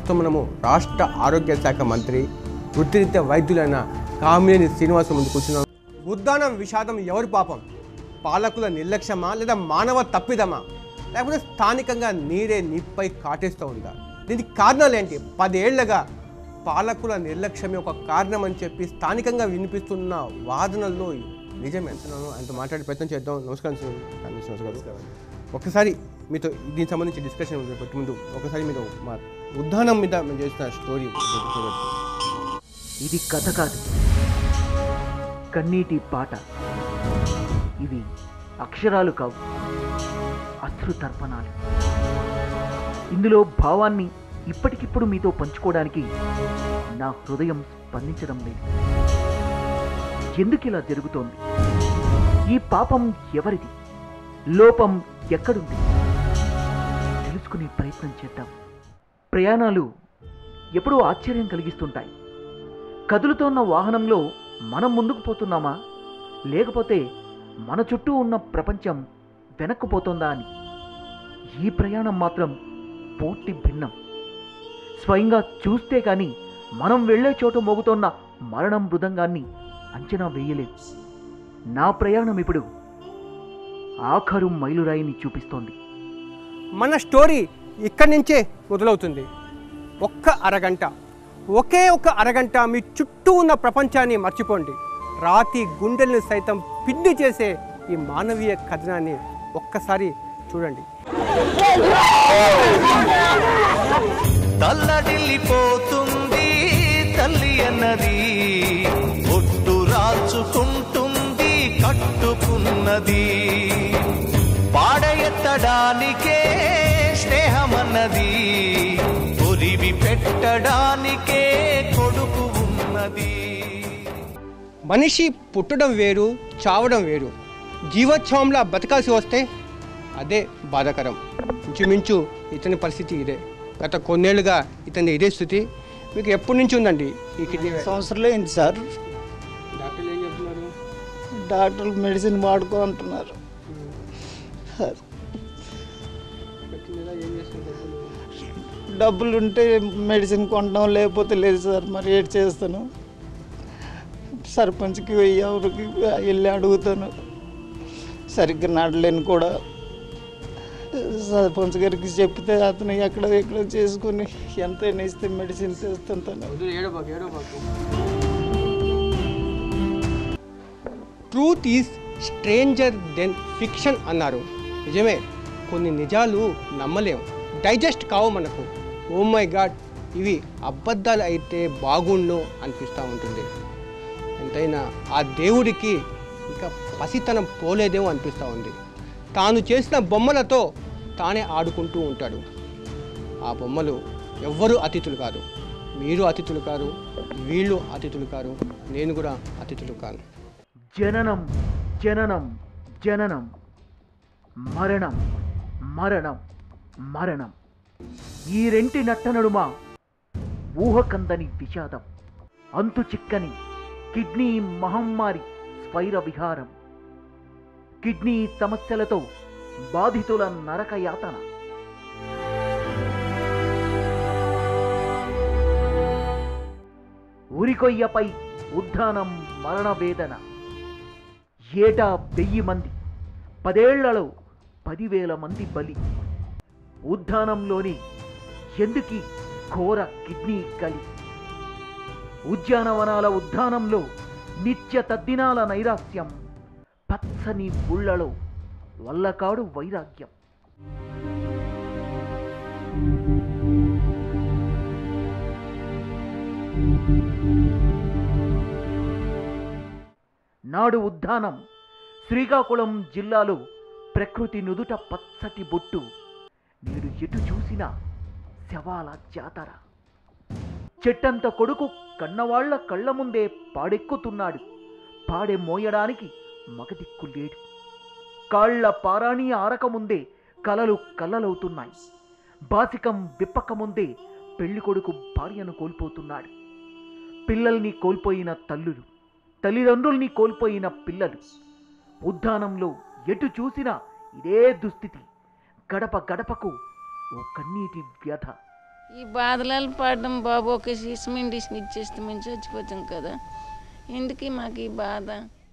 ప్రస్తుతం మనము రాష్ట్ర ఆరోగ్య శాఖ మంత్రి వృత్తిరీత్యా వైద్యులైన కామినేని శ్రీనివాసం ముందు కూర్చున్నాం ఉద్దానం విషాదం ఎవరి పాపం పాలకుల నిర్లక్ష్యమా లేదా మానవ తప్పిదమా లేకపోతే స్థానికంగా నీరే నిప్పై కాటేస్తూ ఉందా దీనికి కారణాలు ఏంటి పదేళ్లుగా పాలకుల నిర్లక్ష్యమే ఒక కారణం అని చెప్పి స్థానికంగా వినిపిస్తున్న వాదనల్లో నిజం ఎంతనో అంత మాట్లాడే ప్రయత్నం చేద్దాం నమస్కారం శ్రీనివాస్ గారు ఒకసారి మీతో దీనికి సంబంధించి డిస్కషన్ పెట్టే ముందు ఒకసారి మీరు మా ఉద్దానం మీద మేము చేసిన స్టోరీ చూడొచ్చు ఇది కథ కాదు కన్నీటి పాట ఇవి అక్షరాలు కావు అశ్రు తర్పణాలు ఇందులో భావాన్ని ఇప్పటికిప్పుడు మీతో పంచుకోవడానికి నా హృదయం స్పందించడం లేదు ఎందుకు ఇలా జరుగుతోంది ఈ పాపం ఎవరిది లోపం ఎక్కడుంది తెలుసుకునే ప్రయత్నం చేద్దాం ప్రయాణాలు ఎప్పుడూ ఆశ్చర్యం కలిగిస్తుంటాయి కదులుతోన్న వాహనంలో మనం ముందుకు పోతున్నామా లేకపోతే మన చుట్టూ ఉన్న ప్రపంచం వెనక్కుపోతుందా అని ఈ ప్రయాణం మాత్రం పూర్తి భిన్నం స్వయంగా చూస్తే కానీ మనం వెళ్ళే చోట మోగుతోన్న మరణం మృదంగాన్ని అంచనా వేయలేం నా ప్రయాణం ఇప్పుడు ఆఖరు మైలురాయిని చూపిస్తోంది మన స్టోరీ ఇక్కడి నుంచే మొదలవుతుంది ఒక్క అరగంట ఒకే ఒక్క అరగంట మీ చుట్టూ ఉన్న ప్రపంచాన్ని మర్చిపోండి రాతి గుండెల్ని సైతం పిండి చేసే ఈ మానవీయ కథనాన్ని ఒక్కసారి చూడండి తల్లడిల్లిపోతుంది తల్లి అన్నది ఒట్టు రాచుకుంటుంది కట్టుకున్నది పాడెత్తడానికే స్నేహమన్నది ఒరివి పెట్టడానికే కొడుకు ఉన్నది మనిషి పుట్టడం వేరు చావడం వేరు జీవోత్సవంలా బతకాల్సి వస్తే అదే బాధాకరం ఇంచుమించు ఇతని పరిస్థితి ఇదే గత కొన్నేళ్లుగా ఇతని ఇదే స్థితి మీకు ఎప్పటి నుంచి ఉందండి ఈ కిడ్నీ వ్యాధి? సంవత్సరాలు ఏంటి సార్ డాక్టర్లు ఏం చెప్తున్నారు డాక్టర్లు మెడిసిన్ వాడుకో అంటున్నారు సార్ ప్రతి నెల ఏం చేస్తుంటారు డబ్బులు ఉంటే మెడిసిన్ కొనడం లేకపోతే లేదు సార్ మరి ఏడు చేస్తాను సర్పంచ్కి ఎవరికి వెళ్ళి అడుగుతాను సరిగ్గా నడలేను కూడా సర్పంచ్ గారికి చెప్తే అతను ఎక్కడ ఎక్కడ చేసుకుని ఎంత ఇస్తే మెడిసిన్ తెస్తుంటాను వద్దు, ఏడవకు, ఏడవకు. Truth is stranger than fiction అన్నారు నిజమే కొన్ని నిజాలు నమ్మలేం డైజెస్ట్ కావు మనకు ఓ మై గాడ్ ఇవి అబద్ధాలు అయితే బాగుండు అనిపిస్తూ ఉంటుంది ఎంతైనా ఆ దేవుడికి ఇంకా పసితనం పోలేదేమో అనిపిస్తూ ఉంది తాను చేసిన బొమ్మలతో తానే ఆడుకుంటూ ఉంటాడు ఆ బొమ్మలు ఎవ్వరూ అతిథులు కాదు మీరు అతిథులు కారు వీళ్ళు అతిథులు కారు నేను కూడా అతిథులు కాను జననం జననం జననం మరణం మరణం మరణం ఈ రెంటి నట్ట నడుమ ఊహకందని విషాదం అంతు చిక్కని కిడ్నీ మహమ్మారి స్వైర విహారం కిడ్నీ సమస్యలతో బాధితుల నరక యాతన ఉరికొయ్యపై ఉద్దానం మరణ వేదన ఏటా వెయ్యి మంది పదేళ్లలో పదివేల మంది బలి ఉద్దానంలోని ఎందుకి ఘోర కిడ్నీ కలి ఉద్యానవనాల ఉద్దానంలో నిత్య తద్దినాల నైరాస్యం పచ్చని ఊళ్ళలో వల్లకాడు వైరాగ్యం నాడు ఉద్దానం శ్రీకాకుళం జిల్లాలో ప్రకృతి నుదుట పచ్చటి బొట్టు నేడు ఎటు చూసినా శవాల జాతర చెట్టంత కొడుకు కన్నవాళ్ల కళ్ళ ముందే పాడెక్కుతున్నాడు పాడె మోయడానికి మగదిక్కు లేడు కాళ్ల పారాణి ఆరకముందే కలలు కల్లలవుతున్నాయి బాసికం విప్పకముందే పెళ్లి కొడుకు భార్యను కోల్పోతున్నాడు పిల్లల్ని కోల్పోయిన తల్లులు తల్లిదండ్రుల్ని కోల్పోయిన పిల్లలు ఉద్దానంలో ఎటు చూసినా ఇదే దుస్థితి గడప గడపకు ఓ కన్నీటి వ్యధ ఈ బాధలు పడడం బాబు ఒక సిమెండిషన్ ఇచ్చేస్తే మేము చచ్చిపోతాం కదా ఎందుకు మాకు ఈ బాధ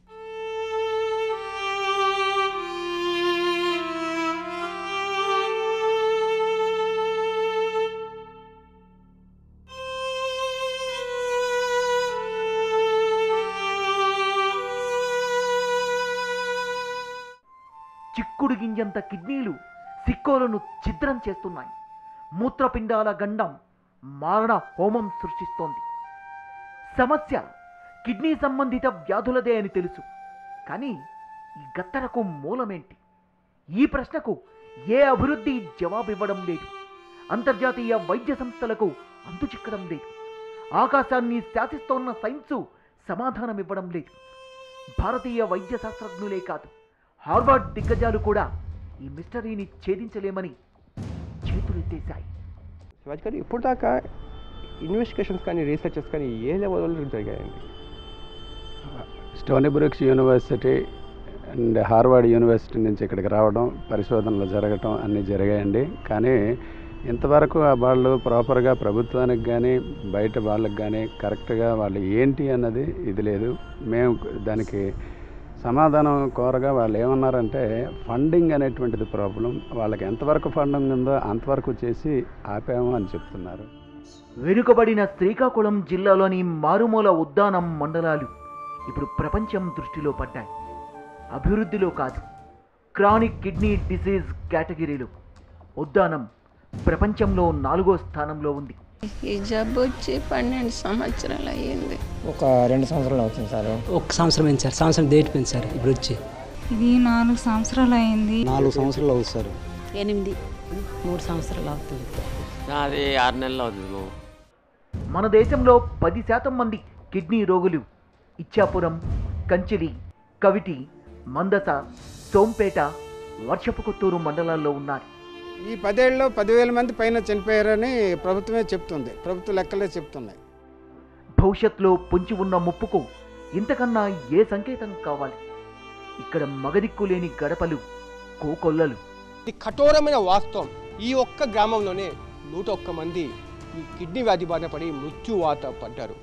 చిక్కుడు గింజంత కిడ్నీలు సిక్కోలను ఛిద్రం చేస్తున్నాయి మూత్రపిండాల గండం మారణ హోమం సృష్టిస్తోంది సమస్య కిడ్నీ సంబంధిత వ్యాధులదే అని తెలుసు కానీ ఈ గత్తరకు మూలమేంటి ఈ ప్రశ్నకు ఏ అభివృద్ధి జవాబివ్వడం లేదు అంతర్జాతీయ వైద్య సంస్థలకు అంతుచిక్కడం లేదు ఆకాశాన్ని శాసిస్తోన్న సైన్సు సమాధానమివ్వడం లేదు భారతీయ వైద్య శాస్త్రజ్ఞులే కాదు హార్వర్డ్ దిగ్గజాలు కూడా ఈ మిస్టరీని ఛేదించలేమని చేతులెత్తేశాయి శివాజీ గారు ఇప్పుడు దాకా ఇన్వెస్టిగేషన్స్ కానీ రీసెర్చెస్ కానీ ఏ లెవెల్లో జరిగాయండి Stony Brooks University and Harvard University నుంచి ఇక్కడికి రావడం పరిశోధనలు జరగటం అన్నీ జరిగాయండి కానీ ఇంతవరకు ఆ వాళ్ళు ప్రాపర్గా ప్రభుత్వానికి కానీ బయట వాళ్ళకి కానీ కరెక్ట్గా వాళ్ళు ఏంటి అన్నది ఇది లేదు మేము దానికి సమాధానం కోరగా వాళ్ళు ఏమన్నారంటే ఫండింగ్ అనేటువంటిది ప్రాబ్లం వాళ్ళకి ఎంతవరకు ఫండింగ్ ఉందో అంతవరకు చేసి ఆపాము అని చెప్తున్నారు వెనుకబడిన శ్రీకాకుళం జిల్లాలోని మారుమూల ఉద్దానం మండలాలు ఇప్పుడు ప్రపంచం దృష్టిలో పడ్డాయి అభివృద్ధిలో కాదు క్రానిక్ కిడ్నీ డిసీజ్ కేటగిరీలో ఉద్దానం ప్రపంచంలో నాలుగో స్థానంలో ఉంది ఈ జబ్బు వచ్చి పన్నెండు సంవత్సరాలు అయ్యింది ఒక రెండు సంవత్సరాలు అవుతుంది సార్ ఒక సంవత్సరం అయింది సార్ సంవత్సరం డేట్ పోయింది సార్ ఇప్పుడు వచ్చి ఇది నాలుగు సంవత్సరాలు అయింది నాలుగు సంవత్సరాలు అవుతుంది సార్ ఎనిమిది మూడు సంవత్సరాలు అవుతుంది అది ఆరు నెలలు అవుతుంది బాబు మన దేశంలో పది శాతం మంది కిడ్నీ రోగులు ఇచ్చాపురం కంచిలి కవిటి మందస సోంపేట వర్షపు కొత్తూరు మండలాల్లో ఉన్నారు ఈ పదేళ్ళలో పదివేల మంది పైన చనిపోయారని ప్రభుత్వమే చెప్తుంది ప్రభుత్వ లెక్కలే చెప్తున్నాయి భవిష్యత్తులో పొంచి ఉన్న ముప్పుకు ఇంతకన్నా ఏ సంకేతం కావాలి ఇక్కడ మగదిక్కు లేని గడపలు కోకొల్లలు ఇది కఠోరమైన వాస్తవం ఈ ఒక్క గ్రామంలోనే నూట ఒక్క మంది ఈ కిడ్నీ వ్యాధి బారిన పడి మృత్యువాత పడ్డారు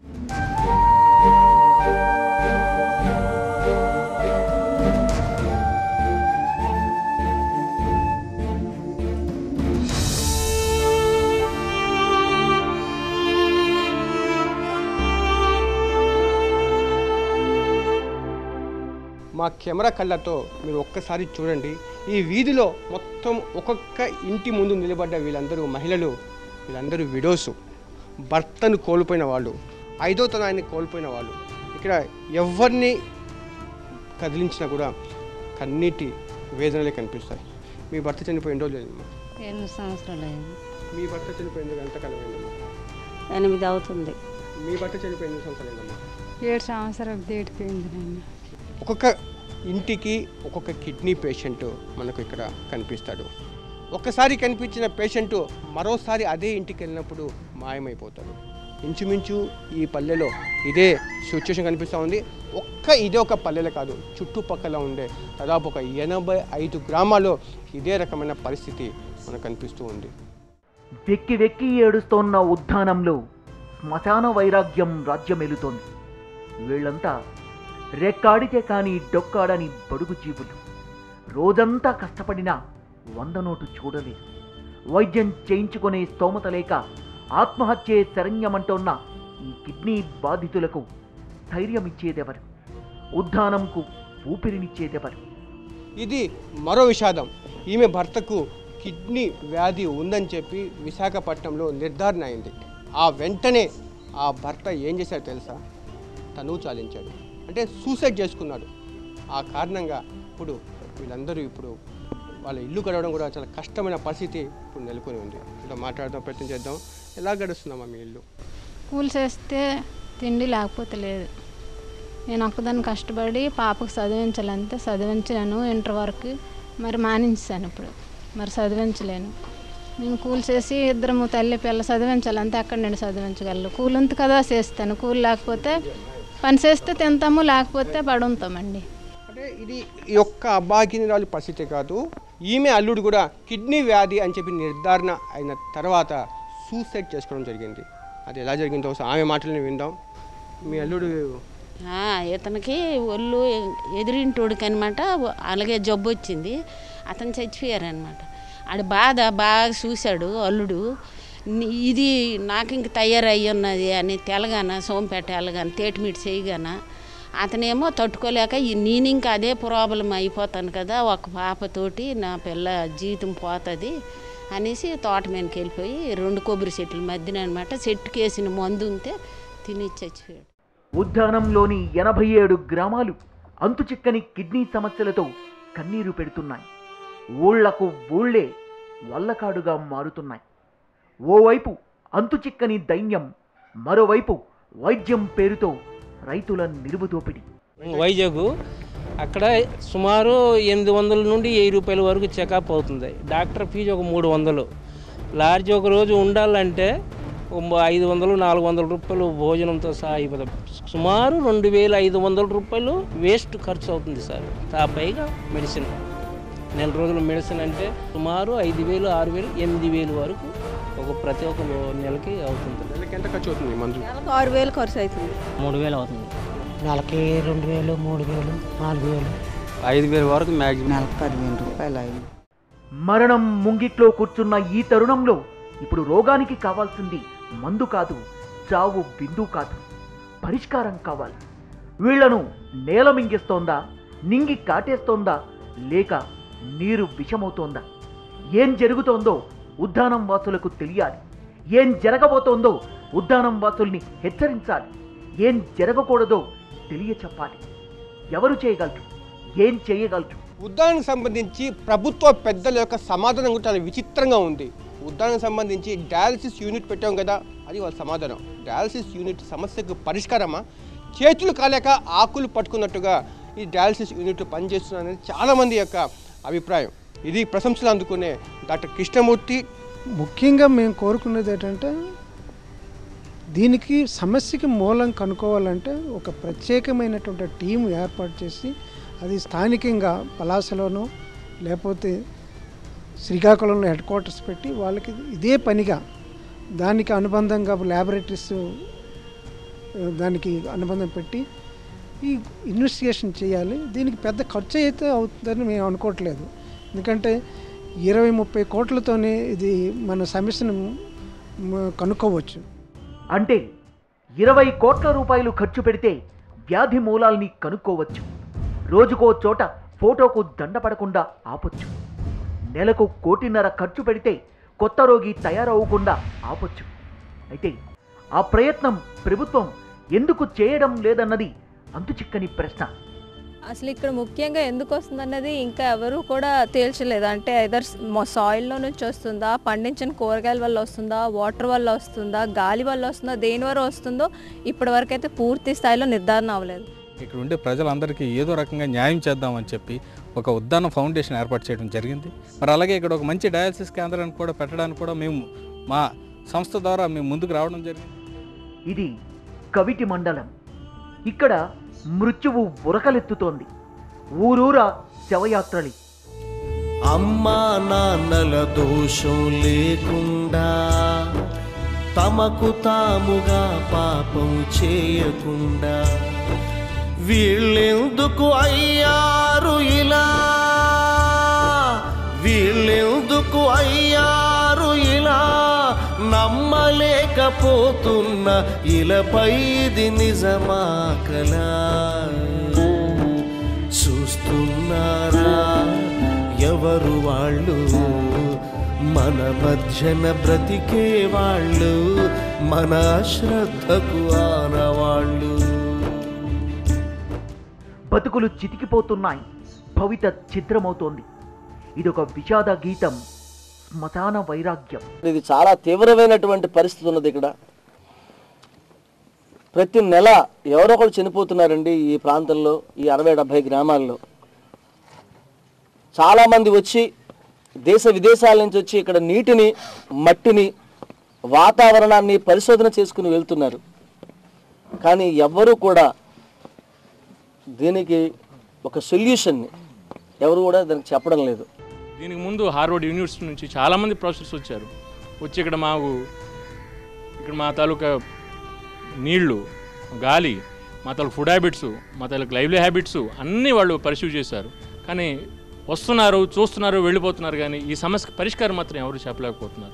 మా కెమెరా కళ్ళతో మీరు ఒక్కసారి చూడండి ఈ వీధిలో మొత్తం ఒక్కొక్క ఇంటి ముందు నిలబడ్డ వీళ్ళందరూ మహిళలు వీళ్ళందరూ విడోసు భర్తను కోల్పోయిన వాళ్ళు ఐదో తనాన్ని కోల్పోయిన వాళ్ళు ఇక్కడ ఎవరిని కదిలించినా కూడా కన్నీటి వేదనలే కనిపిస్తాయి మీ భర్త చనిపోయిన రోజు లేదమ్మా ఎనిమిది సంవత్సరాలు అయింది మీ భర్త చనిపోయింది ఎంతకాలం అయిందమ్మా ఎనిమిది అవుతుంది మీ భర్త చనిపోయిన ఎన్ని సంవత్సరాలు అయిందమ్మా ఏడు సంవత్సరాలు దేటిపోయింది నాన్న ఒక్కొక్క ఇంటికి ఒక్కొక్క కిడ్నీ పేషెంట్ మనకు ఇక్కడ కనిపిస్తాడు ఒక్కసారి కనిపించిన పేషెంట్ మరోసారి అదే ఇంటికి వెళ్ళినప్పుడు మాయమైపోతాడు ఇంచుమించు ఈ పల్లెలో ఇదే సిచ్యువేషన్ కనిపిస్తూ ఉంది ఒక్క ఇదే ఒక పల్లెలే కాదు చుట్టుపక్కల ఉండే దాదాపు ఒక ఎనభై ఐదు గ్రామాల్లో ఇదే రకమైన పరిస్థితి మనకు కనిపిస్తూ ఉంది వెక్కి వెక్కి ఏడుస్తోన్న ఉద్దానంలో శ్మశాన వైరాగ్యం రాజ్యమెలుతోంది వీళ్ళంతా రెక్కాడితే కానీ డొక్కాడని బడుగు జీవులు రోజంతా కష్టపడినా వంద నోటు చూడలేదు వైద్యం చేయించుకునే స్తోమత లేక ఆత్మహత్యే శరణ్యమంటోన్న ఈ కిడ్నీ బాధితులకు ధైర్యం ఇచ్చేదెవరు ఉద్దానంకు ఊపిరినిచ్చేదెవరు ఇది మరో విషాదం ఈమె భర్తకు కిడ్నీ వ్యాధి ఉందని చెప్పి విశాఖపట్నంలో నిర్ధారణ అయింది ఆ వెంటనే ఆ భర్త ఏం చేశాడో తెలుసా తను చాలించాడు అంటే సూసైడ్ చేసుకున్నాడు ఆ కారణంగా ఇప్పుడు వీళ్ళందరూ ఇప్పుడు వాళ్ళ ఇల్లు గడవడం కూడా చాలా కష్టమైన పరిస్థితి ఇప్పుడు నెలకొని ఉంది ఇలా మాట్లాడదాం ప్రయత్నం చేద్దాం ఎలా గడుస్తుందమ్మా మీ ఇల్లు కూలి చేస్తే తిండి లేకపోతే లేదు నేను ఒక్కదాన్ని కష్టపడి పాపకు చదివించాలంటే చదివించలేను ఇంటర్ వరకు మరి మానించాను ఇప్పుడు మరి చదివించలేను నేను కూలి చేసి ఇద్దరము తల్లి పిల్ల చదివించాలంటే అక్కడ నేను చదివించగలను కూలి ఉంది కదా చేస్తాను కూలి లేకపోతే పని చేస్తే తింటాము లేకపోతే పడుంతామండి అంటే ఇది ఈ యొక్క అభాగ్యరాలు పరిస్థితి కాదు ఈమె అల్లుడు కూడా కిడ్నీ వ్యాధి అని చెప్పి నిర్ధారణ అయిన తర్వాత సూసైడ్ చేసుకోవడం జరిగింది అది ఎలా జరిగిందో ఒకసారి ఆమె మాటలను విందాం మీ అల్లుడు ఆ, ఇతనికి ఒళ్ళు ఎదిరింటోడికి అనమాట అలాగే జబ్బు వచ్చింది అతను చచ్చిపోయారు అనమాట ఆడ బాధ బాగా చూశాడు అల్లుడు ని- ఇది నాకు ఇంక తయారయ్యి ఉన్నది అని తెలగాన సోంపేట వెళ్ళగాన తేటిమీటి చేయగాన అతనేమో తట్టుకోలేక ఈ నేను ఇంకా అదే ప్రాబ్లం అయిపోతాను కదా ఒక పాపతోటి నా పిల్ల జీవితం పోతుంది అనేసి తోట మీదకి వెళ్ళిపోయి రెండు కొబ్బరి చెట్ల మధ్యన అనమాట చెట్టుకి వేసిన మందు ఉంటే తిని చచ్చిపోయాడు ఉద్యానంలోని ఎనభై ఏడు గ్రామాలు అంతుచిక్కని కిడ్నీ సమస్యలతో కన్నీరు పెడుతున్నాయి ఊళ్లకు ఊళ్ళే వల్లకాడుగా మారుతున్నాయి ఓవైపు అంతుచిక్కని దైన్యం మరోవైపు వైద్యం పేరుతో రైతుల నిలువుదోపిడి వైజాగ్ అక్కడ సుమారు ఎనిమిది వందల నుండి వెయ్యి రూపాయల వరకు చెకప్ అవుతుంది డాక్టర్ ఫీజు ఒక మూడు వందలు లాడ్జ్ ఒక రోజు ఉండాలంటే ఒక మ- ఐదు వందలు నాలుగు వందల రూపాయలు భోజనంతో సహా అయిపోతుంది సుమారు రెండు వేల ఐదు వందల రూపాయలు వేస్ట్ ఖర్చు అవుతుంది సార్ ఆ పైగా మెడిసిన్ నెల రోజుల మెడిసిన్ అంటే సుమారు ఐదు వేలు ఆరు వేలు ఎనిమిది వేలు వరకు ఒక ప్రతి ఒక్క నెలకి అవుతుంది నెలకి ఎంత ఖర్చు అవుతుంది మందు నెలకు ఆరు వేలు ఖర్చు అవుతుంది మూడు వేలు అవుతుంది నెలకి రెండు వేలు మూడు వేలు నాలుగు వేలు ఐదు వేల వరకు మ్యాక్సిమం నెలకు పదివేలు రూపాయలు అయింది మరణం ముంగిట్లో కూర్చున్న ఈ తరుణంలో ఇప్పుడు రోగానికి కావాల్సింది మందు కాదు చావు బిందు కాదు పరిష్కారం కావాలి వీళ్లను నేల మింగేస్తోందా నింగి కాటేస్తోందా లేక నీరు విషమవుతోందా ఏం జరుగుతోందో ఉద్దానం వాసులకు తెలియాలి ఏం జరగబోతోందో ఉద్దానం వాసుల్ని హెచ్చరించాలి ఏం జరగకూడదో తెలియచెప్పాలి ఎవరు చేయగలరు ఏం చేయగలరు ఉద్దానానికి సంబంధించి ప్రభుత్వ పెద్దల యొక్క సమాధానం కూడా చాలా విచిత్రంగా ఉంది ఉద్దానానికి సంబంధించి డయాలసిస్ యూనిట్ పెట్టాం కదా అది వాళ్ళ సమాధానం డయాలసిస్ యూనిట్ సమస్యకు పరిష్కారమా చేతులు కాలేక ఆకులు పట్టుకున్నట్టుగా ఈ డయాలసిస్ యూనిట్ పనిచేస్తున్నారనేది చాలామంది యొక్క అభిప్రాయం ఇది ప్రశంసలు అందుకునే డాక్టర్ కృష్ణమూర్తి ముఖ్యంగా మేము కోరుకునేది ఏంటంటే దీనికి సమస్యకి మూలం కనుక్కోవాలంటే ఒక ప్రత్యేకమైనటువంటి టీం ఏర్పాటు చేసి అది స్థానికంగా పలాసలోనో లేకపోతే శ్రీకాకుళంలో హెడ్ క్వార్టర్స్ పెట్టి వాళ్ళకి ఇదే పనిగా దానికి అనుబంధంగా ల్యాబొరేటరీస్ దానికి అనుబంధం పెట్టి ఈ ఇన్వెస్టిగేషన్ చేయాలి దీనికి పెద్ద ఖర్చు అయితే అవుతుందని మేము అనుకోవట్లేదు ఎందుకంటే ఇరవై ముప్పై కోట్లతోనే ఇది మన సమస్యను మ- కనుక్కోవచ్చు అంటే ఇరవై కోట్ల రూపాయలు ఖర్చు పెడితే వ్యాధి మూలాల్ని కనుక్కోవచ్చు రోజుకో చోట ఫోటోకు దండపడకుండా ఆపొచ్చు నెలకు కోటిన్నర ఖర్చు పెడితే కొత్త రోగి తయారవకుండా ఆపొచ్చు అయితే ఆ ప్రయత్నం ప్రభుత్వం ఎందుకు చేయడం లేదన్నది అంతుచిక్కని ప్రశ్న అసలు ఇక్కడ ముఖ్యంగా ఎందుకు వస్తుంది అన్నది ఇంకా ఎవరు కూడా తేల్చలేదు అంటే ఐదర్ సాయిల్లో నుంచి వస్తుందా పండించిన కూరగాయల వల్ల వస్తుందా వాటర్ వల్ల వస్తుందా గాలి వల్ల వస్తుందా దేని వల్ల వస్తుందో ఇప్పటి వరకు అయితే పూర్తి స్థాయిలో నిర్ధారణ అవ్వలేదు ఇక్కడ ఉండే ప్రజలందరికీ ఏదో రకంగా న్యాయం చేద్దామని చెప్పి ఒక ఉద్దాన ఫౌండేషన్ ఏర్పాటు చేయడం జరిగింది మరి అలాగే ఇక్కడ ఒక మంచి డయాలసిస్ కేంద్రాన్ని కూడా పెట్టడానికి కూడా మేము మా సంస్థ ద్వారా మేము ముందుకు రావడం జరిగింది ఇది కవిటి మండలం ఇక్కడ మృత్యువు ఉరకలెత్తుతోంది ఊరూరా శవయాత్రలి అమ్మా నాన్నల దోషం లేకుండా తమకు తాముగా పాపం చేయకుండా వీళ్ళెందుకు అయ్యారు ఇలా వీళ్ళెందుకు అయ్యారు ఇలా నమ్మలేకపోతున్న ఇలపై ఇది నిజమా కలా చూస్తున్నారా ఎవరు వాళ్ళు మన మధ్యన బ్రతికే వాళ్ళు మన శ్రద్ధకు ఆనవాళ్ళు బతుకులు చితికిపోతున్నాయి భవిత ఛిద్రమవుతోంది ఇదొక విషాద గీతం శ్మశాన వైరాగ్యం ఇది చాలా తీవ్రమైనటువంటి పరిస్థితి ఉన్నది ఇక్కడ ప్రతి నెల ఎవరో ఒకరు చనిపోతున్నారండి ఈ ప్రాంతంలో ఈ అరవై డెబ్భై గ్రామాల్లో చాలామంది వచ్చి దేశ విదేశాల నుంచి వచ్చి ఇక్కడ నీటిని మట్టిని వాతావరణాన్ని పరిశోధన చేసుకుని వెళ్తున్నారు కానీ ఎవ్వరూ కూడా దీనికి ఒక సొల్యూషన్ని ఎవరు కూడా దానికి చెప్పడం లేదు దీనికి ముందు హార్వర్డ్ యూనివర్సిటీ నుంచి చాలామంది ప్రొఫెసర్స్ వచ్చారు వచ్చి ఇక్కడ మాకు ఇక్కడ మా తాలూకా నీళ్లు గాలి మా తాలూకు ఫుడ్ హ్యాబిట్స్ మా తాలూకు లైవ్లీ హ్యాబిట్స్ అన్నీ వాళ్ళు పరిశీవ్ చేశారు కానీ వస్తున్నారు చూస్తున్నారు వెళ్ళిపోతున్నారు కానీ ఈ సమస్యకి పరిష్కారం మాత్రం ఎవరు చెప్పలేకపోతున్నారు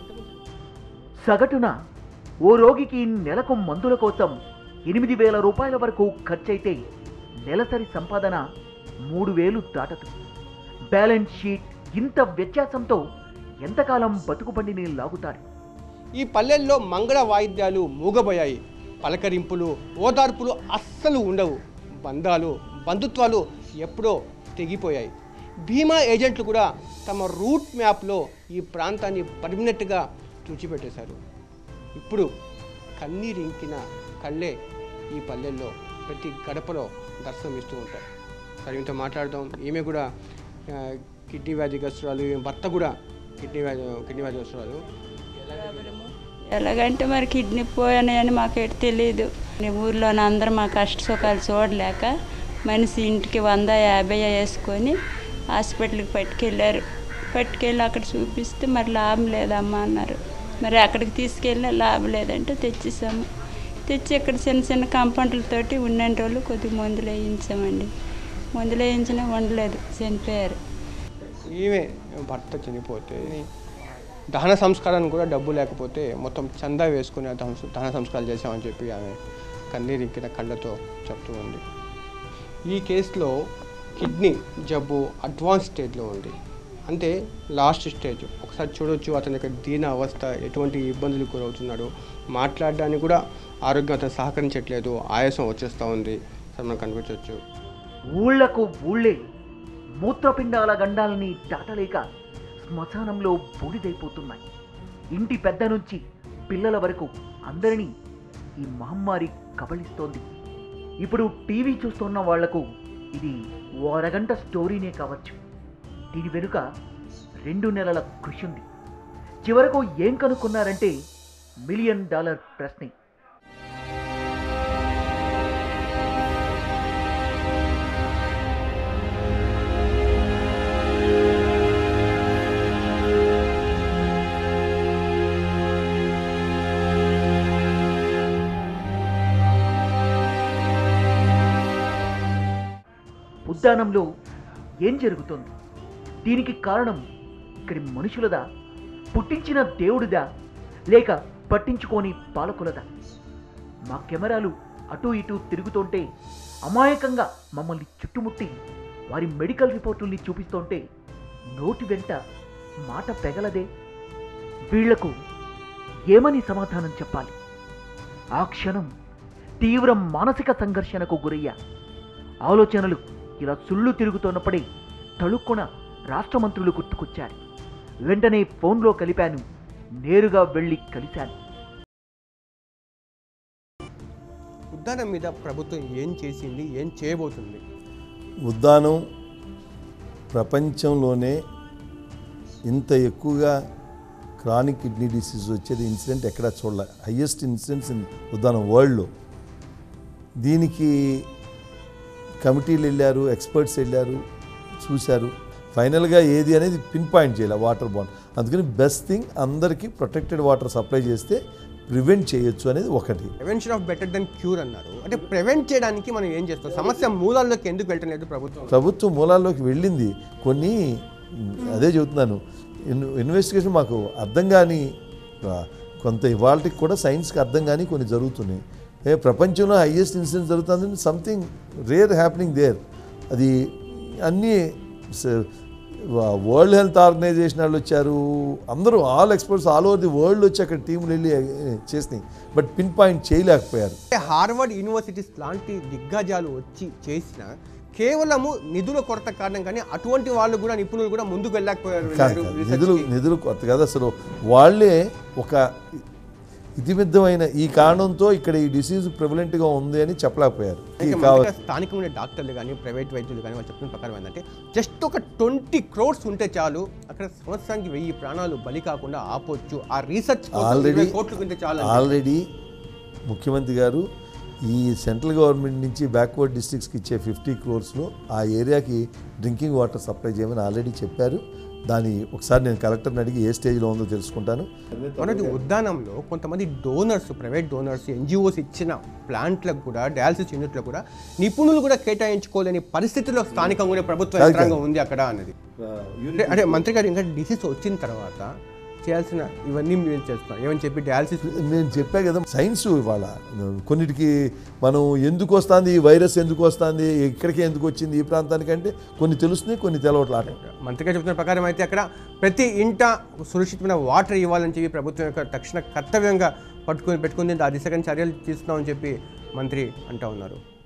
సగటున ఓ రోగికి నెలకు మందుల కోసం ఎనిమిది వేల రూపాయల వరకు ఖర్చయితే నెలసరి సంపాదన మూడు వేలు దాటదు బ్యాలెన్స్ షీట్ ఇంత వ్యత్యాసంతో ఎంతకాలం బతుకుబండిని లాగుతారు ఈ పల్లెల్లో మంగళ వాయిద్యాలు మూగబోయాయి పలకరింపులు ఓదార్పులు అస్సలు ఉండవు బంధాలు బంధుత్వాలు ఎప్పుడో తెగిపోయాయి బీమా ఏజెంట్లు కూడా తమ రూట్ మ్యాప్లో ఈ ప్రాంతాన్ని పర్మనెంట్గా తుడిచిపెట్టేశారు ఇప్పుడు కన్నీరింకిన కళ్ళే ఈ పల్లెల్లో ప్రతి గడపలో దర్శనం ఇస్తూ ఉంటారు సరే ఇంత మాట్లాడదాం ఈమె కూడా ఆ, కిడ్నీ వ్యాధిగ్రస్తురాలు ఈమె భర్త కూడా కిడ్నీ వ్యాధి కిడ్నీ వ్యాధిగ్రస్తురాలు ఎలాగంటే మరి కిడ్నీ పోయానని మాకేటి తెలియదు ఊర్లోనే అందరూ మా కష్ట సుఖాలు చూడలేక మనిషి ఇంటికి వంద యాభై వేసుకొని హాస్పిటల్కి పట్టుకెళ్ళారు పట్టుకెళ్ళి అక్కడ చూపిస్తే మరి లాభం లేదమ్మా అన్నారు మరి అక్కడికి తీసుకెళ్ళినా లాభం లేదంటే తెచ్చేసాము తెచ్చి ఇక్కడ చిన్న చిన్న కంపౌండ్లతోటి ఉన్న రోజులు కొద్దిగా మందులు వేయించామండి మందులు వేయించినా ఉండలేదు చనిపోయారు ఈమె భర్త చనిపోతే దహన సంస్కారానికి కూడా డబ్బు లేకపోతే మొత్తం చందా వేసుకుని ఆ దహన దహన సంస్కారాలు చేశామని చెప్పి ఆమె కన్నీరింకిన కళ్ళతో చెప్తూ ఉంది ఈ కేసులో కిడ్నీ జబ్బు అడ్వాన్స్ స్టేజ్లో ఉంది అంటే లాస్ట్ స్టేజ్ ఒకసారి చూడొచ్చు అతని యొక్క దీన అవస్థ ఎటువంటి ఇబ్బందులు గురవుతున్నాడు మాట్లాడడానికి కూడా ఆరోగ్యం అతను సహకరించట్లేదు ఆయాసం వచ్చేస్తూ ఉంది అసలు మనకు కనిపించవచ్చు ఊళ్ళకు ఊళ్ళే మూత్రపిండాల గండాలని దాటలేక శ్మశానంలో బూడిదైపోతున్నాయి ఇంటి పెద్ద నుంచి పిల్లల వరకు అందరినీ ఈ మహమ్మారి కబళిస్తోంది ఇప్పుడు టీవీ చూస్తున్న వాళ్లకు ఇది ఓ అరగంట స్టోరీనే కావచ్చు దీని వెనుక రెండు నెలల కృషి ఉంది చివరకు ఏం కనుక్కున్నారంటే మిలియన్ డాలర్ ప్రశ్నే ఉద్యానంలో ఏం జరుగుతుంది దీనికి కారణం ఇక్కడి మనుషులదా పుట్టించిన దేవుడిదా లేక పట్టించుకోని పాలకులదా మా కెమెరాలు అటు ఇటు తిరుగుతుంటే అమాయకంగా మమ్మల్ని చుట్టుముట్టి వారి మెడికల్ రిపోర్టుల్ని చూపిస్తుంటే నోటి వెంట మాట పెగలదే వీళ్లకు ఏమని సమాధానం చెప్పాలి ఆ క్షణం తీవ్ర మానసిక సంఘర్షణకు గురయ్యా ఆలోచనలు ఇలా సుళ్ళు తిరుగుతున్నప్పుడే తళుక్కున రాష్ట్ర మంత్రులు గుర్తుకొచ్చారు వెంటనే ఫోన్లో కలిపాను నేరుగా వెళ్ళి కలిశాను ఉద్దానం మీద ప్రభుత్వం ఏం చేసింది ఏం చేయబోతుంది ఉద్దానం ప్రపంచంలోనే ఇంత ఎక్కువగా క్రానిక్ కిడ్నీ డిసీజ్ వచ్చేది ఇన్సిడెంట్ ఎక్కడా చూడలే హయ్యెస్ట్ ఇన్సిడెంట్స్ ఇన్ ఉద్దానం వరల్డ్లో దీనికి కమిటీలు వెళ్ళారు ఎక్స్పర్ట్స్ వెళ్ళారు చూశారు ఫైనల్గా ఏది అనేది పిన్ పాయింట్ చేయాలి వాటర్ బాండ్ అందుకని బెస్ట్ థింగ్ అందరికీ ప్రొటెక్టెడ్ వాటర్ సప్లై చేస్తే ప్రివెంట్ చేయొచ్చు అనేది ఒకటి prevention of better than cure అన్నారు అంటే ప్రివెంట్ చేయడానికి మనం ఏం చేస్తాం సమస్య మూలాల్లోకి ఎందుకు వెళ్ళటం లేదు ప్రభుత్వం ప్రభుత్వం మూలాల్లోకి వెళ్ళింది కొన్ని అదే చెబుతున్నాను ఇన్ ఇన్వెస్టిగేషన్ మాకు అర్థం కాని ఆ, కొంత ఇవాళకి కూడా సైన్స్కి అర్థం కాని కొన్ని జరుగుతున్నాయి ఏ ప్రపంచంలో హైయెస్ట్ ఇన్సిడెంట్ జరుగుతుంది సంథింగ్ రేర్ హ్యాపెనింగ్ దేర్ అది అన్నీ వరల్డ్ హెల్త్ ఆర్గనైజేషన్ వాళ్ళు వచ్చారు అందరూ all experts all over the world వచ్చి అక్కడ టీంలు వెళ్ళి చేసినాయి బట్ పిన్ పాయింట్ చేయలేకపోయారు అంటే హార్వర్డ్ యూనివర్సిటీస్ లాంటి దిగ్గజాలు వచ్చి చేసిన కేవలము నిధుల కొరత కారణం కానీ అటువంటి వాళ్ళు కూడా నిపుణులు కూడా ముందుకు వెళ్ళలేకపోయారు కాదు, వీళ్ళు కాదు. research నిధులు కి. నిధులు కొత్త కదా అసలు వాళ్ళే ఒక ఇతిమిద్దమైన ఈ కారణంతో ఇక్కడ ఈ డిసీజ్ ప్రివలెంట్గా ఉంది అని చెప్పలేకపోయారు అయితే ఈ మన కావ- దగ్గర స్థానికంగా ఉండే డాక్టర్లు కానీ ప్రైవేట్ వైద్యులు కానీ వాళ్ళు చెప్పిన ప్రకారం ఏంటంటే జస్ట్ ఒక ట్వంటీ క్రోడ్స్ ఉంటే చాలు అక్కడ సంవత్సరానికి వెయ్యి ప్రాణాలు బలి కాకుండా ఆపొచ్చు ఆ రీసెర్చ్ ఆల్రెడీ కోట్లు ఉంటే చాలు అంటే. ఆల్రెడీ ముఖ్యమంత్రి గారు ఈ సెంట్రల్ గవర్నమెంట్ నుంచి బ్యాక్వర్డ్ డిస్ట్రిక్ట్స్కి ఇచ్చే ఫిఫ్టీ క్రోర్స్లో ఆ ఏరియాకి డ్రింకింగ్ వాటర్ సప్లై చేయమని ఆల్రెడీ చెప్పారు దాని ఒకసారి నేను కలెక్టర్ని అడిగి ఏ స్టేజ్లో ఉందో తెలుసుకుంటాను మనది ఉద్యానంలో కొంతమంది డోనర్స్ ప్రైవేట్ డోనర్స్ ఎన్జిఓస్ ఇచ్చిన ప్లాంట్లకు కూడా డయాలసిస్ యూనిట్లకు కూడా నిపుణులు కూడా కేటాయించుకోలేని పరిస్థితిలో స్థానికంగా ప్రభుత్వ కాదు, యంత్రాంగం ఉంది అక్కడ అన్నది అంటే- అంటే మంత్రి గారు ఇంకా డిసీజ్ వచ్చిన తర్వాత చేయాల్సిన ఇవన్నీ మీరు చేస్తున్నారు ఏమని చెప్పి డయాలసిస్ నేను చెప్పా కదా సైన్స్ ఇవాళ కొన్నిటికి మనం ఎందుకు వస్తుంది ఈ వైరస్ ఎందుకు వస్తుంది ఇక్కడికి ఎందుకు వచ్చింది ఈ ప్రాంతానికంటే కొన్ని తెలుస్తున్నాయి కొన్ని తెలవట్లేదు మంత్రి గారు చెప్తున్న ప్రకారం అయితే అక్కడ ప్రతి ఇంట సురక్షితమైన వాటర్ ఇవ్వాలని చెప్పి ప్రభుత్వం యొక్క తక్షణ కర్తవ్యంగా పట్టుకొని పెట్టుకుంది ఆ దిశగా చర్యలు తీసుకున్నామని చెప్పి మంత్రి అంటా ఉన్నారు